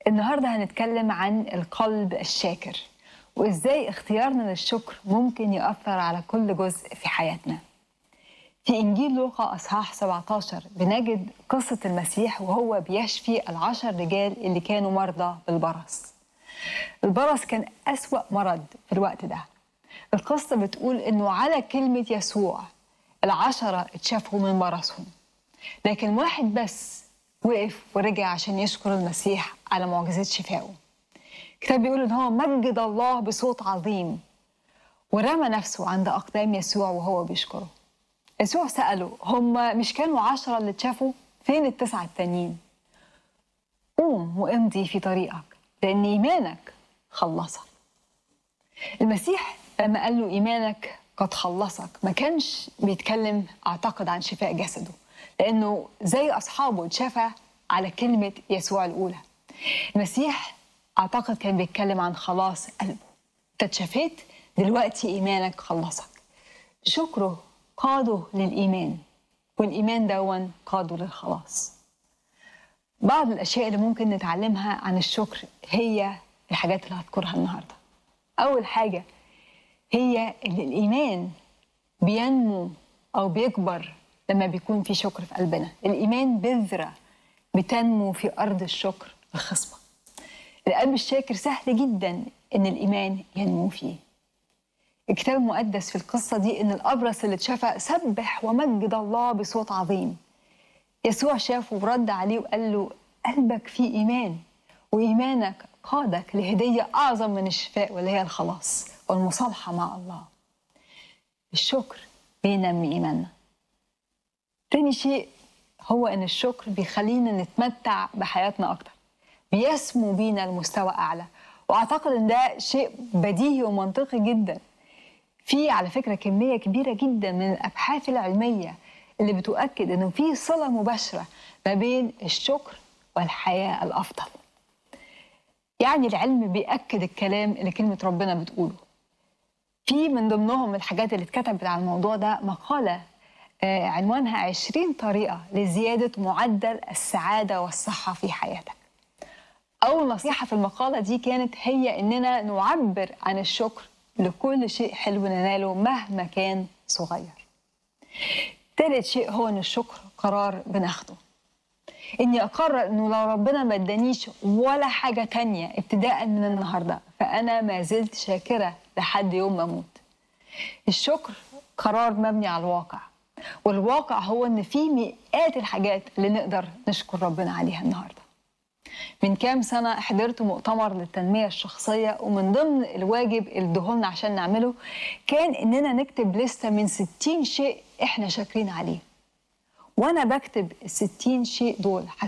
النهارده هنتكلم عن القلب الشاكر وازاي اختيارنا للشكر ممكن يأثر على كل جزء في حياتنا. في انجيل لوقا اصحاح 17 بنجد قصه المسيح وهو بيشفي العشر رجال اللي كانوا مرضى بالبرص. البرص كان أسوأ مرض في الوقت ده. القصه بتقول انه على كلمه يسوع العشره اتشافوا من مرضهم. لكن واحد بس وقف ورجع عشان يشكر المسيح على معجزات شفائه. الكتاب بيقول ان هو مجد الله بصوت عظيم ورمى نفسه عند اقدام يسوع وهو بيشكره. يسوع سأله هم مش كانوا عشرة اللي اتشافوا فين التسعة التانيين قوم وامضي في طريقك لأن إيمانك خلصك المسيح لما قال له إيمانك قد خلصك ما كانش بيتكلم أعتقد عن شفاء جسده لأنه زي أصحابه اتشفى على كلمة يسوع الأولى المسيح أعتقد كان بيتكلم عن خلاص قلبه أنت اتشفيت دلوقتي إيمانك خلصك شكره قاده للإيمان والإيمان دون قاده للخلاص بعض الأشياء اللي ممكن نتعلمها عن الشكر هي الحاجات اللي هذكرها النهاردة أول حاجة هي إن الإيمان بينمو أو بيكبر لما بيكون في شكر في قلبنا الإيمان بذرة بتنمو في أرض الشكر الخصبة القلب الشاكر سهل جدا إن الإيمان ينمو فيه الكتاب المقدس في القصة دي إن الأبرص اللي اتشفى سبح ومجد الله بصوت عظيم يسوع شافه ورد عليه وقال له قلبك فيه إيمان وإيمانك قادك لهدية أعظم من الشفاء واللي هي الخلاص والمصالحة مع الله الشكر بينمي إيماننا تاني شيء هو إن الشكر بيخلينا نتمتع بحياتنا أكتر بيسمو بينا لمستوى أعلى وأعتقد إن ده شيء بديهي ومنطقي جدا في على فكرة كمية كبيرة جدا من الأبحاث العلمية اللي بتؤكد إنه في صلة مباشرة ما بين الشكر والحياة الأفضل يعني العلم بيأكد الكلام اللي كلمة ربنا بتقوله في من ضمنهم الحاجات اللي اتكتبت على الموضوع ده مقالة آه، عنوانها 20 طريقة لزيادة معدل السعادة والصحة في حياتك أول نصيحة في المقالة دي كانت هي إننا نعبر عن الشكر لكل شيء حلو نناله مهما كان صغير تالت شيء هو ان الشكر قرار بناخده اني اقرر انه لو ربنا ما ادانيش ولا حاجه تانية ابتداء من النهارده فانا ما زلت شاكره لحد يوم ما اموت الشكر قرار مبني على الواقع والواقع هو ان في مئات الحاجات اللي نقدر نشكر ربنا عليها النهارده من كام سنة حضرت مؤتمر للتنمية الشخصية ومن ضمن الواجب اللي ادهولنا عشان نعمله كان إننا نكتب لستة من 60 شيء إحنا شاكرين عليه وأنا بكتب ال 60 شيء دول